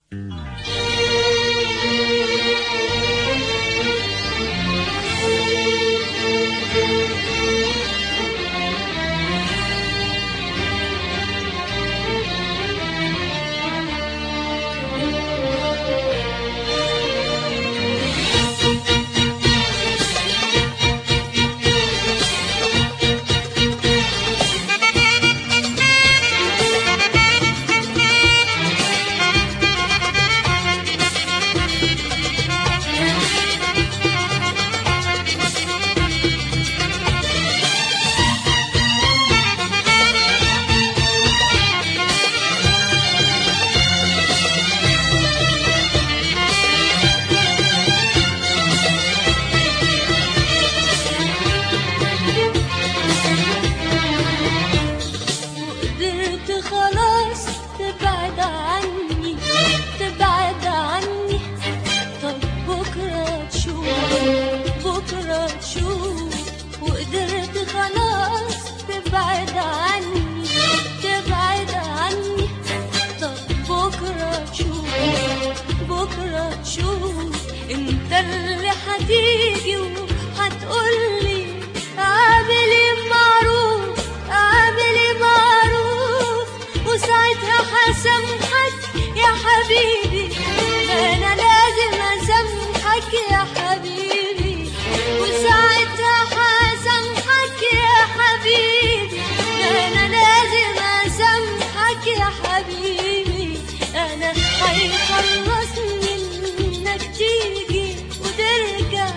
وقدرت خلاص تبعد عني تبعد عني طب بكرة تشوف بكرة تشوف وقدرت خلاص تبعد عني تبعد عني طب بكرة تشوف بكرة تشوف انت اللي هتيجي وهتقولي اعملي معروف اعملي معروف وساعتها هسامحك يا حبيبي ما انا لازم اسامحك يا حبيبي وساعتها هسامحك يا حبيبي ما انا لازم اسامحك يا حبيبي انا هيخلصني انك تيجي وترجع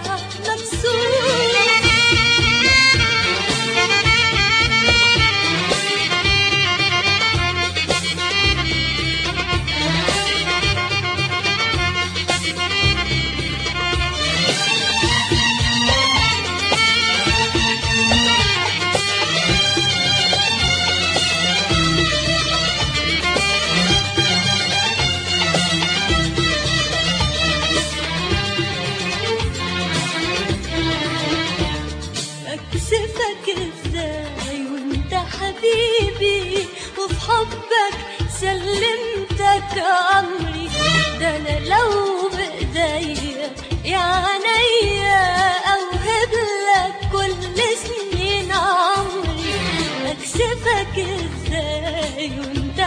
اكسفك ازاي وانت حبيبي وفي حبك سلمتك امري ده انا لو بايديا يا عينيا اوهب لك كل سنين عمري اكسفك ازاي وانت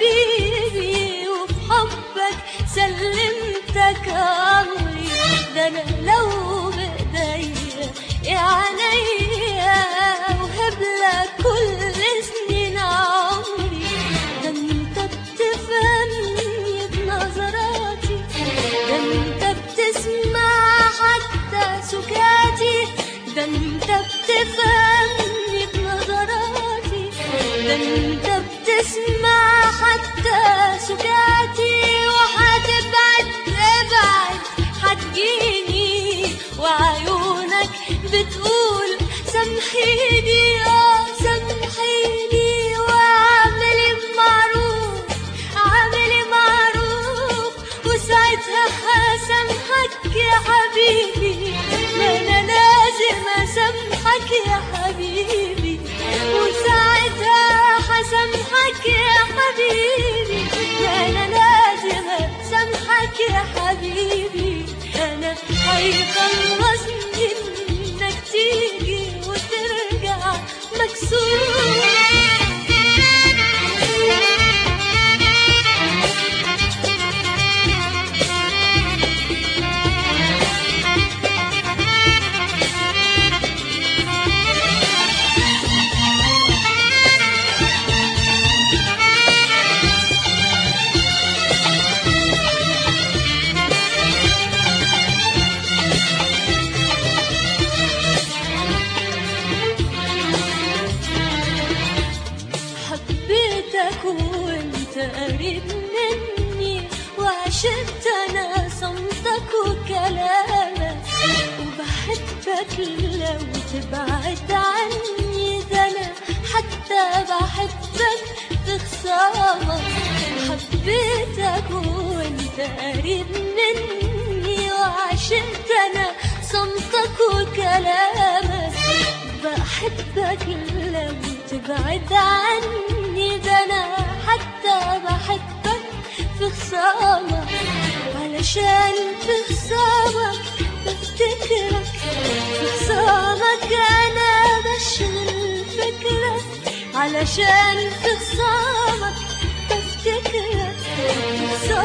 حبيبي وفي حبك سلمتك امري ده انا لو بايديا يا عينيا اوهب لك كل سنين عمري ده انت بتفهمني بنظراتي ده انت بتسمع حتى سكاتي ده انت بتفهمني بنظراتي ده انت بتسمع حتى سكاتي وهتبعد ابعد هتجيني وعيونك بتقول سامحيني اه سامحيني واعملي معروف اعملي معروف وساعتها هسامحك يا حبيبي ما انا لازم اسامحك يا حبيبي وساعتها هسامحك يا حبيبي ما انا لازم اسامحك يا حبيبي انا هيخلصني انك تيجي وترجع مكسور حبيتك وانت قريب مني وعشقت انا صمتك وكلامك وبحبك لو تبعد عني ده انا حتى بحبك في خصامك حبيتك وانت قريب مني وعشقت انا صمتك وكلامك بحبك لو تبعد عني ده انا حتى بحبك في خصامك علشان في خصامك بفتكرك في خصامك انا بشغل فكرك علشان في خصامك بفتكرك في خصامك